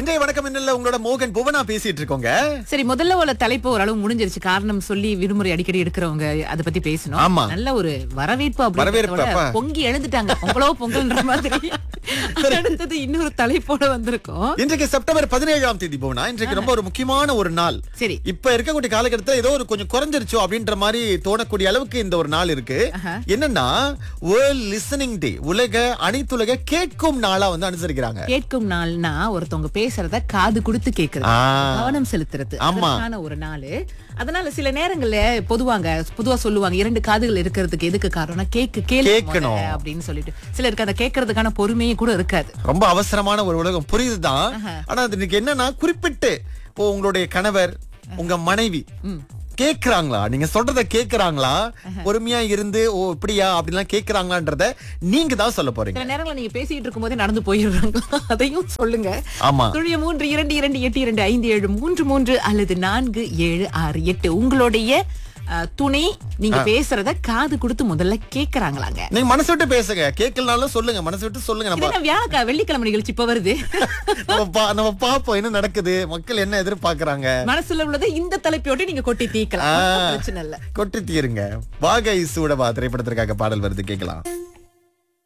இன்றைய வணக்கம் என்னல உங்களோட மோகன் புவனா பேசிட்டு இருக்கோங்க சரி முதல்ல உள்ள தலைப்பு ஓரளவு முடிஞ்சிருச்சு காரணம் சொல்லி விடுமுறை அடிக்கடி எடுக்கிறவங்க அத பத்தி பேசணும் ஆமா. நல்ல ஒரு வரவேற்பு வரவேற்பு, அப்படின்றத விட அப்பா. பொங்கி எழுந்துட்டாங்க பொங்கலோ பொங்கல்ன்ற மாதிரி அடுத்தது இன்னொரு தலைப்போட வந்திருக்கோம் இன்றைக்கு செப்டம்பர் பதினேழாம் தேதி போனா இன்றைக்கு ரொம்ப ஒரு முக்கியமான ஒரு நாள் சரி. இப்ப இருக்கக்கூடிய காலகட்டத்துல ஏதோ ஒரு கொஞ்சம் குறைஞ்சிருச்சோ அப்படின்ற மாதிரி தோணக்கூடிய அளவுக்கு இந்த ஒரு நாள் இருக்கு ஆஹா. என்னன்னா வேர்ல்ட் லிசனிங் டே உலக அனைத்துலக கேட்கும் நாளா வந்து அனுசரிக்கிறாங்க கேட்கும் நாள்னா ஒருத்தவங்க பேசுறத காது கொடுத்து கேக்குறது ஆ. கவனம் செலுத்துறது ஆமா. அதற்கான ஒரு நாள் அதனால சில நேரங்கள்ல பொதுவாங்க பொதுவா சொல்லுவாங்க இரண்டு காதுகள் இருக்கிறதுக்கு எதுக்கு காரணம்னா கேக்கு கேளு கேட்கணும். முதல்ல அப்படின்னு சொல்லிட்டு சிலருக்கு அந்த கேட்கறதுக்கான பொறுமையே கூட இருக்காது ரொம்ப அவசரமான ஒரு உலகம் புரியுதுதான் ஆனா அது இன்னைக்கு என்னன்னா குறிப்பிட்டு இப்போ உங்களுடைய கணவர் உங்க மனைவி கேக்குறாங்களா நீங்க சொல்றத கேக்குறாங்களா பொறுமையா இருந்து ஓ இப்படியா அப்படிலாம் கேக்குறாங்களான்றத நீங்க தான் சொல்ல போறீங்க சில நேரங்கள்ல நீங்க பேசிட்டு இருக்கும்போதே நடந்து போயிடுறாங்க அதையும் சொல்லுங்க ஆமா துழிய மூன்று இரண்டு இரண்டு எட்டு இரண்டு ஐந்து ஏழு மூன்று மூன்று அல்லது நான்கு ஏழு ஆறு எட்டு உங்களுடைய அஹ், துணை நீங்க பேசுறத காது கொடுத்து முதல்ல கேக்குறாங்களாங்க நீங்க மனசு விட்டு பேசுங்க கேட்கலனாலும் சொல்லுங்க மனசு விட்டு சொல்லுங்க நம்ம இதென்ன வியாழக்கா வெள்ளிக்கிழமை நிகழ்ச்சி இப்ப வருது நம்ம பா- நம்ம பாப்போம் என்ன நடக்குது மக்கள் என்ன எதிர்பார்க்கறாங்க மனசுல உள்ளதை இந்த தலைப்போட்டு நீங்க கொட்டி தீக்கலாம் ஆ. பிரச்சனை இல்ல கொட்டி தீருங்க வாகை சூடவா திரைப்படத்திற்காக பாடல் வருது கேட்கலாம்